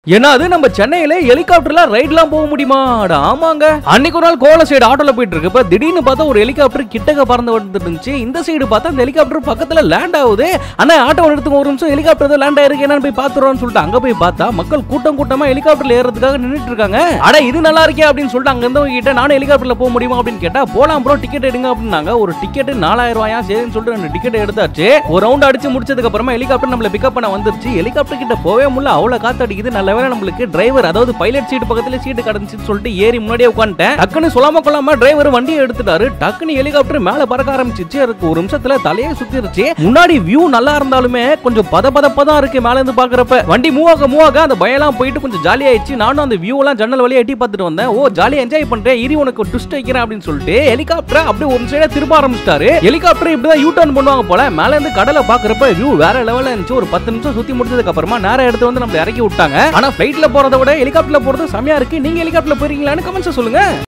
ஏன்னா அது நம்ம சென்னையில ஹெலிகாப்டர்ல ரைட்லாம் போக முடியுமா அட ஆமாங்க அன்னைக்கு ஒரு நாள் கோல சைடு ஆட்டோல போயிட்டு இருக்கு திடீர்னு பார்த்தா ஒரு ஹெலிகாப்டர் கிட்டக்க பறந்து வந்துட்டு இருந்துச்சு இந்த சைடு பார்த்தா அந்த ஹெலிகாப்டர் பக்கத்துல லேண்ட் ஆகுது ஆனா ஆட்டோ எடுத்துங்க ஒரு நிமிஷம் ஹெலிகாப்டர் லேண்ட் ஆயிருக்கு என்னன்னு போய் பாத்துறோம்னு சொல்லிட்டு அங்க போய் பார்த்தா மக்கள் கூட்டம் கூட்டமா ஹெலிகாப்டர்ல ஏறதுக்காக நின்னுட்டு இருக்காங்க அட இது நல்லா இருக்கே அப்படின்னு சொல்லிட்டு அங்க இருந்தவங்க கிட்ட நானும் ஹெலிகாப்டர்ல போக முடியுமா அப்படின்னு கேட்டா போலாம் ப்ரோ டிக்கெட் எடுங்க அப்படின்னாங்க ஒரு டிக்கெட் நாலாயிரம் ரூபாயா சரின்னு சொல்லிட்டு ரெண்டு டிக்கெட் எடுத்தாச்சு ஒரு ரவுண்ட் அடிச்சு முடிச்சதுக்கு அப்புறமா ஹெலிகாப்டர் நம்மள பிக்கப் பண்ண வந்துருச்சு ஹெலிகாப்டர் கிட்ட போவே முடியல அவ்வளவு காத்து அடிக்குது நல்ல வேளை நம்மளுக்கு டிரைவர் அதாவது பைலட் சீட் பக்கத்துல சீட்டு கடந்துச்சுன்னு சொல்லிட்டு ஏறி முன்னாடியே உட்காந்துட்டேன் டக்குன்னு சொல்லாம கொள்ளாம டிரைவர் வண்டியை எடுத்துட்டாரு டக்குன்னு ஹெலிகாப்டர் மேல பறக்க ஆரம்பிச்சிச்சு அதுக்கு ஒரு நிமிஷத்துல தலையே சுத்திருச்சு முன்னாடி வியூ நல்லா இருந்தாலுமே கொஞ்சம் பத பதப்பதான் இருக்கு மேல இருந்து பாக்குறப்ப வண்டி மூவ் ஆக மூவ் ஆக அந்த பயம்லாம் போயிட்டு கொஞ்சம் ஜாலியாயிடுச்சு நானும் அந்த வியூ எல்லாம் ஜன்னல் வழியா எட்டி பார்த்துட்டு வந்தேன் ஓ ஜாலியா என்ஜாய் பண்றேன் இரி உனக்கு ஒரு ட்விஸ்ட் வைக்கிறேன் அப்படின்னு சொல்லிட்டு ஹெலிகாப்டர் அப்படியே ஒரு சைடா திரும்ப ஆரம்பிச்சிட்டாரு ஹெலிகாப்டர் இப்படிதான் யூ டர்ன் பண்ணுவாங்க போல மேல இருந்து கடலை பாக்குறப்ப வியூ வேற லெவல்ல இருந்துச்சு ஒரு பத்து நிமிஷம் சுத்தி முடிச்சதுக்கு அப்புறமா நேரம் எடுத்து வந்து நம்ம இறக்கி விட்டாங்க ஆனா பிளைட்ல போறதை விட ஹெலிகாப்டர்ல போறது செமையா இருக்கு நீங்க ஹெலிகாப்டர்ல போறீங்களான்னு கமெண்ட்ஸ் சொல்லுங்க